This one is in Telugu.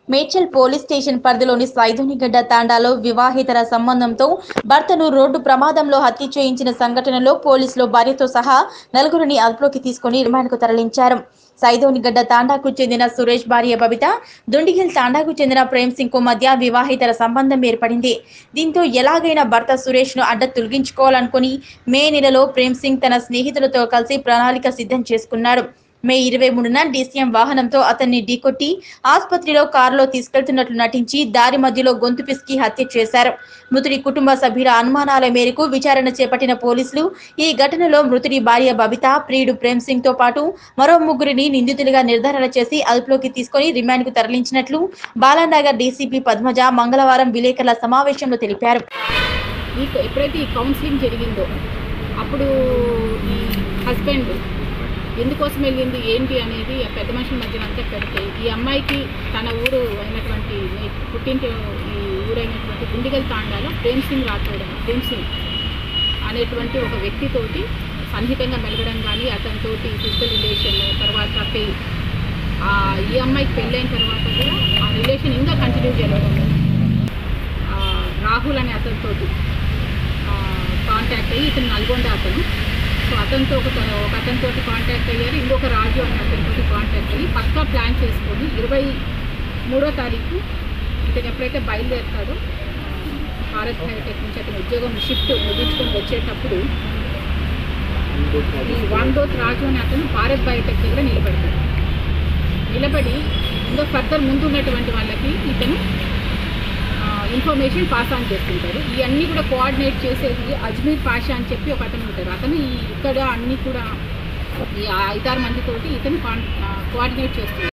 మేడ్చల్ పోలీస్ స్టేషన్ పరిధిలోని సైదునిగడ్డ తాండాలో వివాహేతర సంబంధంతో భర్తను రోడ్డు ప్రమాదంలో హత్య చేయించిన సంఘటనలో పోలీసులు భార్యతో సహా నలుగురిని అదుపులోకి తీసుకుని రిమాండ్కు తరలించారు సైదోనిగడ్డ తాండాకు చెందిన సురేష్ భార్య బబిత దుండిగిల్ తాండాకు చెందిన ప్రేమ్ సింగ్ కు మధ్య వివాహేతర సంబంధం ఏర్పడింది దీంతో ఎలాగైనా భర్త సురేష్ ను అడ్డ తొలగించుకోవాలనుకుని మే నెలలో ప్రేమ్ సింగ్ తన స్నేహితులతో కలిసి ప్రణాళిక సిద్ధం చేసుకున్నాడు మే ఇరవై మూడున డీసీఎం వాహనంతో అతన్ని ఢీకొట్టి ఆసుపత్రిలో కారులో తీసుకెళ్తున్నట్లు నటించి దారి మధ్యలో గొంతు పిసికి హత్య చేశారు మృతుడి కుటుంబ సభ్యుల అనుమానాల మేరకు విచారణ చేపట్టిన పోలీసులు ఈ ఘటనలో మృతుడి భార్య బబిత ప్రియుడు ప్రేమ్ సింగ్ తో పాటు మరో ముగ్గురిని నిందితులుగా నిర్ధారణ చేసి అదుపులోకి తీసుకుని రిమాండ్కు తరలించినట్లు బాలానగర్ డీసీపీ పద్మజ మంగళవారం విలేకరుల సమావేశంలో తెలిపారు ఈ ఎప్పుడైతే ఈ కౌన్సిలింగ్ జరిగిందో అప్పుడు ఈ హస్బెండ్ ఎందుకోసం వెళ్ళింది ఏంటి అనేది ఆ పెద్ద మనుషుల మధ్యన అంతా పెడితే ఈ అమ్మాయికి తన ఊరు అయినటువంటి నే- పుట్టింటి ఈ ఊరైనటువంటి గుండిగల్ తాండాలో ప్రేమ్ సింగ్ రాథోడ్ ప్రేమ్ సింగ్ అనేటువంటి ఒక వ్యక్తితోటి సన్నిహితంగా మెలగడం కానీ అతనితోటి ఫిజికల్ రిలేషన్ తర్వాత పే ఆ ఈ అమ్మాయికి పెళ్ళైన తర్వాత కూడా ఆ రిలేషన్ ఇంకా కంటిన్యూ చేయడం ఆ, రాహుల్ అనే అతనితోటి కాంటాక్ట్ అయ్యి ఇతను నల్గొండ అతను సో అతనితో ఒక ఒక అతనితోటి కాంటాక్ట్ అయ్యారు ఇంకొక రాజు అనే అతనితోటి కాంటాక్ట్ అయ్యి పక్కా ప్లాన్ చేసుకొని ఇరవై మూడో తారీఖు ఇతను ఎప్పుడైతే బయలుదేరుతాడో ఆ, భారత్ హైటెక్ నుంచి అతను ఉద్యోగం షిఫ్ట్ ముగించుకొని వచ్చేటప్పుడు ఈ వాండోత్ రాజు అనే అతను భారత్ బయోటెక్ దగ్గర నిలబడతాడు నిలబడి ఇంకా ఫర్దర్ ముందు ఉన్నటువంటి వాళ్ళకి ఇతను ఇన్ఫర్మేషన్ పాస్ ఆన్ చేస్తుంటారు ఇవన్నీ కూడా కోఆర్డినేట్ చేసేది అజ్మీర్ పాషా అని చెప్పి ఒక అతను ఉంటారు అతను ఈ ఇక్కడ అన్ని కూడా ఈ ఐదారు మందితోటి ఇతను కోఆర్డినేట్ చేస్తుంది